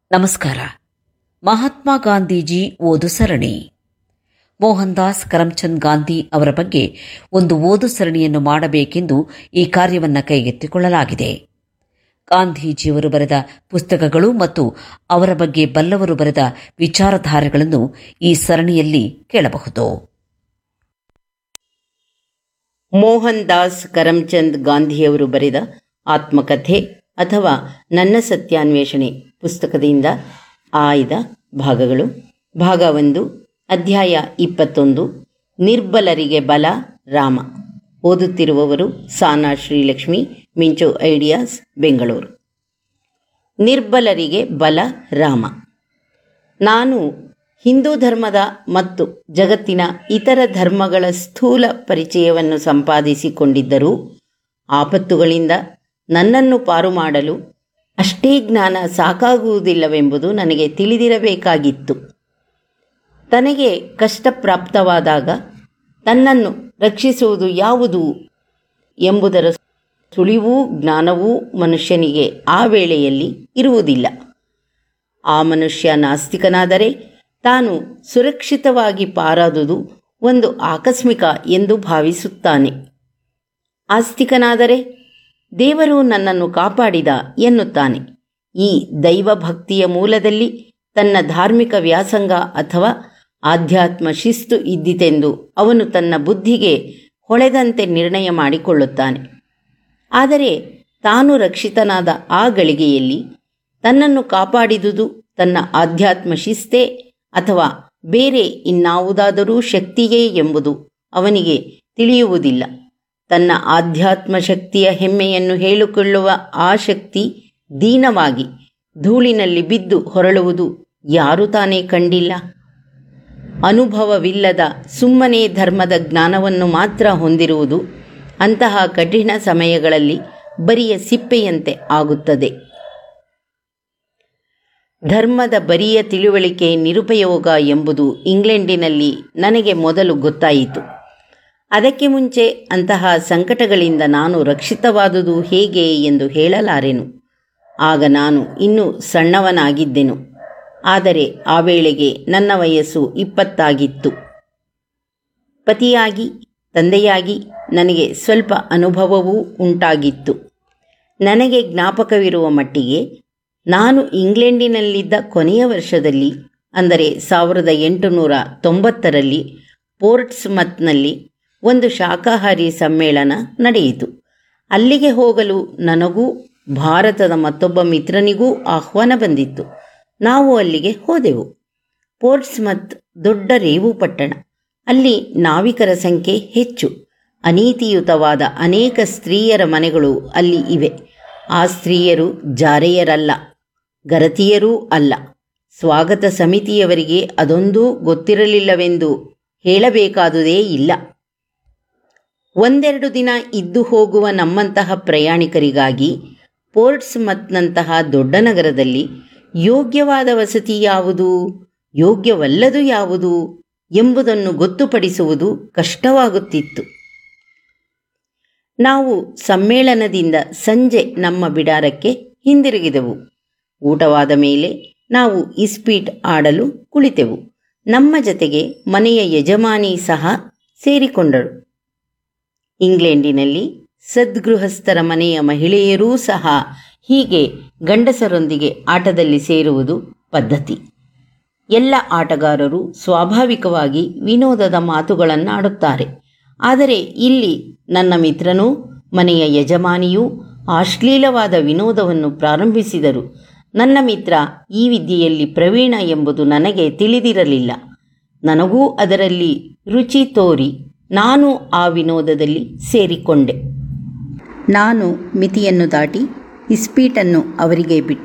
ನಮಸ್ಕಾರ ಮಹಾತ್ಮ ಗಾಂಧೀಜಿ ಓದು ಸರಣಿ ಮೋಹನ್ ದಾಸ್ ಕರಮ್ಚಂದ್ ಗಾಂಧಿ ಅವರ ಬಗ್ಗೆ ಒಂದು ಓದು ಸರಣಿಯನ್ನು ಮಾಡಬೇಕೆಂದು ಈ ಕಾರ್ಯವನ್ನು ಕೈಗೆತ್ತಿಕೊಳ್ಳಲಾಗಿದೆ ಗಾಂಧೀಜಿಯವರು ಬರೆದ ಪುಸ್ತಕಗಳು ಮತ್ತು ಅವರ ಬಗ್ಗೆ ಬಲ್ಲವರು ಬರೆದ ವಿಚಾರಧಾರೆಗಳನ್ನು ಈ ಸರಣಿಯಲ್ಲಿ ಕೇಳಬಹುದು ಮೋಹನ್ ದಾಸ್ ಕರಮ್ಚಂದ್ ಗಾಂಧಿಯವರು ಬರೆದ ಆತ್ಮಕಥೆ ಅಥವಾ ನನ್ನ ಸತ್ಯಾನ್ವೇಷಣೆ ಪುಸ್ತಕದಿಂದ ಆಯ್ದ ಭಾಗಗಳು ಭಾಗ ಒಂದು ಅಧ್ಯಾಯ ಇಪ್ಪತ್ತೊಂದು ನಿರ್ಬಲರಿಗೆ ಬಲ ರಾಮ ಓದುತ್ತಿರುವವರು ಸಾನಾ ಶ್ರೀಲಕ್ಷ್ಮಿ ಮಿಂಚು ಐಡಿಯಾಸ್ ಬೆಂಗಳೂರು ನಿರ್ಬಲರಿಗೆ ಬಲ ರಾಮ ನಾನು ಹಿಂದೂ ಧರ್ಮದ ಮತ್ತು ಜಗತ್ತಿನ ಇತರ ಧರ್ಮಗಳ ಸ್ಥೂಲ ಪರಿಚಯವನ್ನು ಸಂಪಾದಿಸಿಕೊಂಡಿದ್ದರೂ ಆಪತ್ತುಗಳಿಂದ ನನ್ನನ್ನು ಪಾರು ಮಾಡಲು ಅಷ್ಟೇ ಜ್ಞಾನ ಸಾಕಾಗುವುದಿಲ್ಲವೆಂಬುದು ನನಗೆ ತಿಳಿದಿರಬೇಕಾಗಿತ್ತು ತನಗೆ ಕಷ್ಟಪ್ರಾಪ್ತವಾದಾಗ ತನ್ನನ್ನು ರಕ್ಷಿಸುವುದು ಯಾವುದು ಎಂಬುದರ ಸುಳಿವೂ ಜ್ಞಾನವೂ ಮನುಷ್ಯನಿಗೆ ಆ ವೇಳೆಯಲ್ಲಿ ಇರುವುದಿಲ್ಲ ಆ ಮನುಷ್ಯ ನಾಸ್ತಿಕನಾದರೆ ತಾನು ಸುರಕ್ಷಿತವಾಗಿ ಪಾರಾದುದು ಒಂದು ಆಕಸ್ಮಿಕ ಎಂದು ಭಾವಿಸುತ್ತಾನೆ ಆಸ್ತಿಕನಾದರೆ ದೇವರು ನನ್ನನ್ನು ಕಾಪಾಡಿದ ಎನ್ನುತ್ತಾನೆ ಈ ದೈವಭಕ್ತಿಯ ಮೂಲದಲ್ಲಿ ತನ್ನ ಧಾರ್ಮಿಕ ವ್ಯಾಸಂಗ ಅಥವಾ ಆಧ್ಯಾತ್ಮ ಶಿಸ್ತು ಇದ್ದಿತೆಂದು ಅವನು ತನ್ನ ಬುದ್ಧಿಗೆ ಹೊಳೆದಂತೆ ನಿರ್ಣಯ ಮಾಡಿಕೊಳ್ಳುತ್ತಾನೆ ಆದರೆ ತಾನು ರಕ್ಷಿತನಾದ ಆ ಗಳಿಗೆಯಲ್ಲಿ ತನ್ನನ್ನು ಕಾಪಾಡಿದುದು ತನ್ನ ಆಧ್ಯಾತ್ಮ ಶಿಸ್ತೇ ಅಥವಾ ಬೇರೆ ಇನ್ನಾವುದಾದರೂ ಶಕ್ತಿಯೇ ಎಂಬುದು ಅವನಿಗೆ ತಿಳಿಯುವುದಿಲ್ಲ ತನ್ನ ಆಧ್ಯಾತ್ಮ ಶಕ್ತಿಯ ಹೆಮ್ಮೆಯನ್ನು ಹೇಳಿಕೊಳ್ಳುವ ಆ ಶಕ್ತಿ ದೀನವಾಗಿ ಧೂಳಿನಲ್ಲಿ ಬಿದ್ದು ಹೊರಳುವುದು ಯಾರು ತಾನೇ ಕಂಡಿಲ್ಲ ಅನುಭವವಿಲ್ಲದ ಸುಮ್ಮನೆ ಧರ್ಮದ ಜ್ಞಾನವನ್ನು ಮಾತ್ರ ಹೊಂದಿರುವುದು ಅಂತಹ ಕಠಿಣ ಸಮಯಗಳಲ್ಲಿ ಬರಿಯ ಸಿಪ್ಪೆಯಂತೆ ಆಗುತ್ತದೆ ಧರ್ಮದ ಬರಿಯ ತಿಳುವಳಿಕೆ ನಿರುಪಯೋಗ ಎಂಬುದು ಇಂಗ್ಲೆಂಡಿನಲ್ಲಿ ನನಗೆ ಮೊದಲು ಗೊತ್ತಾಯಿತು ಅದಕ್ಕೆ ಮುಂಚೆ ಅಂತಹ ಸಂಕಟಗಳಿಂದ ನಾನು ರಕ್ಷಿತವಾದುದು ಹೇಗೆ ಎಂದು ಹೇಳಲಾರೆನು ಆಗ ನಾನು ಇನ್ನೂ ಸಣ್ಣವನಾಗಿದ್ದೆನು ಆದರೆ ಆ ವೇಳೆಗೆ ನನ್ನ ವಯಸ್ಸು ಇಪ್ಪತ್ತಾಗಿತ್ತು ಪತಿಯಾಗಿ ತಂದೆಯಾಗಿ ನನಗೆ ಸ್ವಲ್ಪ ಅನುಭವವೂ ಉಂಟಾಗಿತ್ತು ನನಗೆ ಜ್ಞಾಪಕವಿರುವ ಮಟ್ಟಿಗೆ ನಾನು ಇಂಗ್ಲೆಂಡಿನಲ್ಲಿದ್ದ ಕೊನೆಯ ವರ್ಷದಲ್ಲಿ ಅಂದರೆ ಸಾವಿರದ ಎಂಟುನೂರ ತೊಂಬತ್ತರಲ್ಲಿ ಪೋರ್ಟ್ಸ್ಮತ್ನಲ್ಲಿ ಒಂದು ಶಾಕಾಹಾರಿ ಸಮ್ಮೇಳನ ನಡೆಯಿತು ಅಲ್ಲಿಗೆ ಹೋಗಲು ನನಗೂ ಭಾರತದ ಮತ್ತೊಬ್ಬ ಮಿತ್ರನಿಗೂ ಆಹ್ವಾನ ಬಂದಿತ್ತು ನಾವು ಅಲ್ಲಿಗೆ ಹೋದೆವು ಪೋರ್ಟ್ಸ್ಮತ್ ದೊಡ್ಡ ರೇವು ಪಟ್ಟಣ ಅಲ್ಲಿ ನಾವಿಕರ ಸಂಖ್ಯೆ ಹೆಚ್ಚು ಅನೀತಿಯುತವಾದ ಅನೇಕ ಸ್ತ್ರೀಯರ ಮನೆಗಳು ಅಲ್ಲಿ ಇವೆ ಆ ಸ್ತ್ರೀಯರು ಜಾರೆಯರಲ್ಲ ಗರತಿಯರೂ ಅಲ್ಲ ಸ್ವಾಗತ ಸಮಿತಿಯವರಿಗೆ ಅದೊಂದೂ ಗೊತ್ತಿರಲಿಲ್ಲವೆಂದು ಹೇಳಬೇಕಾದುದೇ ಇಲ್ಲ ಒಂದೆರಡು ದಿನ ಇದ್ದು ಹೋಗುವ ನಮ್ಮಂತಹ ಪ್ರಯಾಣಿಕರಿಗಾಗಿ ಪೋರ್ಟ್ಸ್ಮತ್ನಂತಹ ದೊಡ್ಡ ನಗರದಲ್ಲಿ ಯೋಗ್ಯವಾದ ವಸತಿ ಯಾವುದು ಯೋಗ್ಯವಲ್ಲದು ಯಾವುದು ಎಂಬುದನ್ನು ಗೊತ್ತುಪಡಿಸುವುದು ಕಷ್ಟವಾಗುತ್ತಿತ್ತು ನಾವು ಸಮ್ಮೇಳನದಿಂದ ಸಂಜೆ ನಮ್ಮ ಬಿಡಾರಕ್ಕೆ ಹಿಂದಿರುಗಿದೆವು ಊಟವಾದ ಮೇಲೆ ನಾವು ಇಸ್ಪೀಟ್ ಆಡಲು ಕುಳಿತೆವು ನಮ್ಮ ಜತೆಗೆ ಮನೆಯ ಯಜಮಾನಿ ಸಹ ಸೇರಿಕೊಂಡಳು ಇಂಗ್ಲೆಂಡಿನಲ್ಲಿ ಸದ್ಗೃಹಸ್ಥರ ಮನೆಯ ಮಹಿಳೆಯರೂ ಸಹ ಹೀಗೆ ಗಂಡಸರೊಂದಿಗೆ ಆಟದಲ್ಲಿ ಸೇರುವುದು ಪದ್ಧತಿ ಎಲ್ಲ ಆಟಗಾರರು ಸ್ವಾಭಾವಿಕವಾಗಿ ವಿನೋದದ ಮಾತುಗಳನ್ನಾಡುತ್ತಾರೆ ಆದರೆ ಇಲ್ಲಿ ನನ್ನ ಮಿತ್ರನೂ ಮನೆಯ ಯಜಮಾನಿಯೂ ಅಶ್ಲೀಲವಾದ ವಿನೋದವನ್ನು ಪ್ರಾರಂಭಿಸಿದರು ನನ್ನ ಮಿತ್ರ ಈ ವಿದ್ಯೆಯಲ್ಲಿ ಪ್ರವೀಣ ಎಂಬುದು ನನಗೆ ತಿಳಿದಿರಲಿಲ್ಲ ನನಗೂ ಅದರಲ್ಲಿ ರುಚಿ ತೋರಿ ನಾನು ಆ ವಿನೋದದಲ್ಲಿ ಸೇರಿಕೊಂಡೆ ನಾನು ಮಿತಿಯನ್ನು ದಾಟಿ ಇಸ್ಪೀಟನ್ನು ಅವರಿಗೆ ಬಿಟ್ಟು